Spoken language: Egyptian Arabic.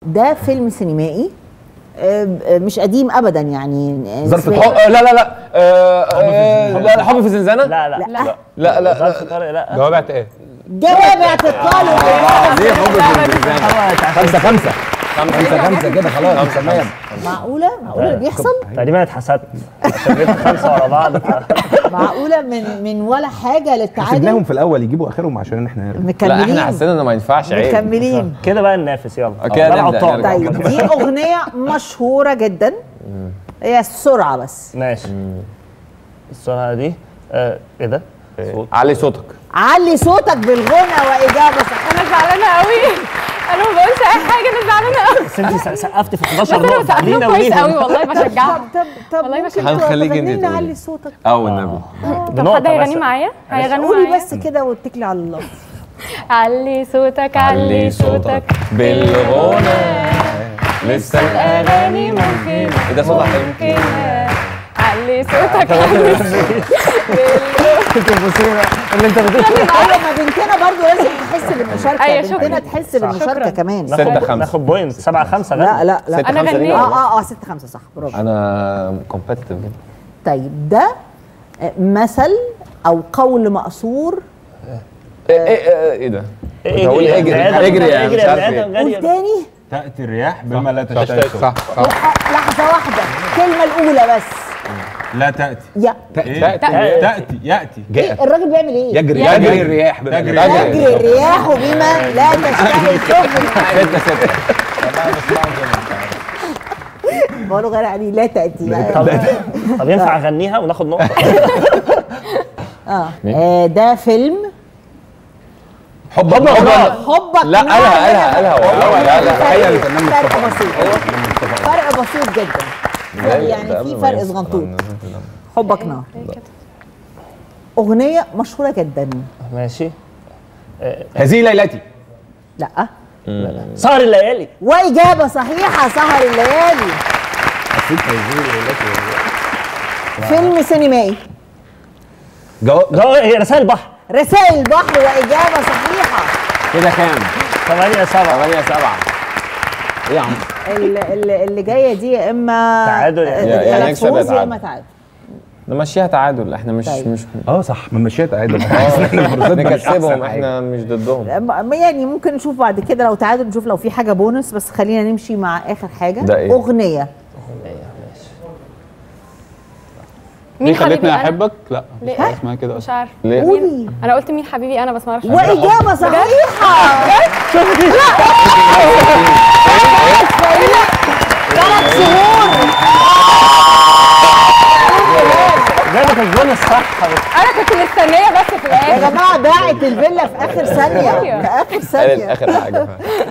ده فيلم سينمائي آه، آه، مش قديم ابدا يعني آه، ظرف زي- الحب آه، لا لا لا آه، آه، لا حب في زنزانه لا لا لا لا لا ظرف لا طارق لا جواب اعتقاد جواب اعتقال ليه حب في زنزانه خمسة خمسة خمسة خمسة كده خلاص تمام معقوله معقوله اللي بيحصل تقريبا اتحسدت عشان جبت خمسه ورا بعض معقوله من من ولا حاجه للتعادل سيبناهم في الاول يجيبوا اخرهم عشان احنا نرجع لا مكملين احنا حسينا انه ما ينفعش عيب مكملين كده بقى ننافس يلا كده بلعب نبدأ طاقة. نرجع. طيب دي اغنيه مشهوره جدا هي السرعه بس ماشي السرعه دي آه، ايه ده؟ علي صوتك علي صوتك بالغنى واجابه صح انا زعلانه قوي انا ما بقولش اي حاجه انا زعلانه قوي بس انت سقفت في 11 بس انا نقطه مسقفه لينا كويس وليهم. قوي والله بشجعها طب طب والله ممكن بشجعها. هنخليك انت تغني لنا تقولي. علي صوتك او النبي طب بنقطة حد هيغني بس. معايا هيغنوا قولي معايا بس كده واتكلي على الله علي صوتك علي صوتك بالغنى لسه الاغاني ممكن ايه ده صوت حلو ممكن علي صوتك علي انت بصي بقى اللي انت بتقول ايوه ما بنتنا برضو لازم تحس بالمشاركه أيوة، شكراً. بنتنا تحس بالمشاركه كمان ستة ناخد خمسة. ناخد بوينت 7 5 لا لا لا ستة أنا خمسة ليه؟ غنيت. اه اه اه 6 5 صح برافو انا كومبتيتيف جدا طيب ده آه، مثل او قول مقصور ايه ايه ايه ايه ده؟ اجري بقول يا اجري بني آدم، اجري يعني اجري مش يا عارف بني آدم، ايه جري. قول تاني تأتي الرياح بما لا صح تشتهي صح صح آه، لحظه واحده الكلمه الاولى بس لا تأتي يا إيه؟ تأتي. تأتي يأتي إيه الراجل بيعمل ايه؟ يجري يجري الرياح بما يجري. لا تشتهي. يجري الرياح بما لا تشتهي السفن ستة ستة بقوله غير عليه لا تاتي طب طب ينفع اغنيها وناخد نقطه اه آه، ده فيلم حب حب حب الله. حبك لا نار قالها كده. قالها قالها والله لا لا فرق- تخيل الفنان فرق مصطفى. بسيط فرق بسيط جدا يعني في فرق صغنطوط حبك نار اغنيه مشهوره جدا ماشي هذه ليلتي لا سهر الليالي واجابه صحيحه سهر الليالي فيلم سينمائي جو- جو هي رسائل البحر رسائل البحر واجابه صحيحه كده كام؟ 8 7 8 7 ايه يا عم؟ ال- ال- اللي جايه دي يا اما تعادل يعني. يا- يعني يا نكسب يا فوز يا تعادل. اما تعادل نمشيها تعادل احنا مش طيب. مش اه صح ما مشيت عادل نكسبهم احنا مش ضدهم أما- يعني ممكن نشوف بعد كده لو تعادل نشوف لو في حاجه بونص بس خلينا نمشي مع اخر حاجه ده إيه؟ اغنيه مين ليه خلتني حبيبي انا احبك؟ لا ليه؟ مش اسمها كده مش اصلا عارف ليه؟ قولي انا قلت مين حبيبي انا بس ما اعرفش واجابه صحيحه ثلاث شهور جابت الجون الصح انا كنت مستنيه بس في يا الاخر جماعه باعت الفيلا في اخر ثانيه أيوة. في اخر قالت ثانيه اخر حاجه فعلا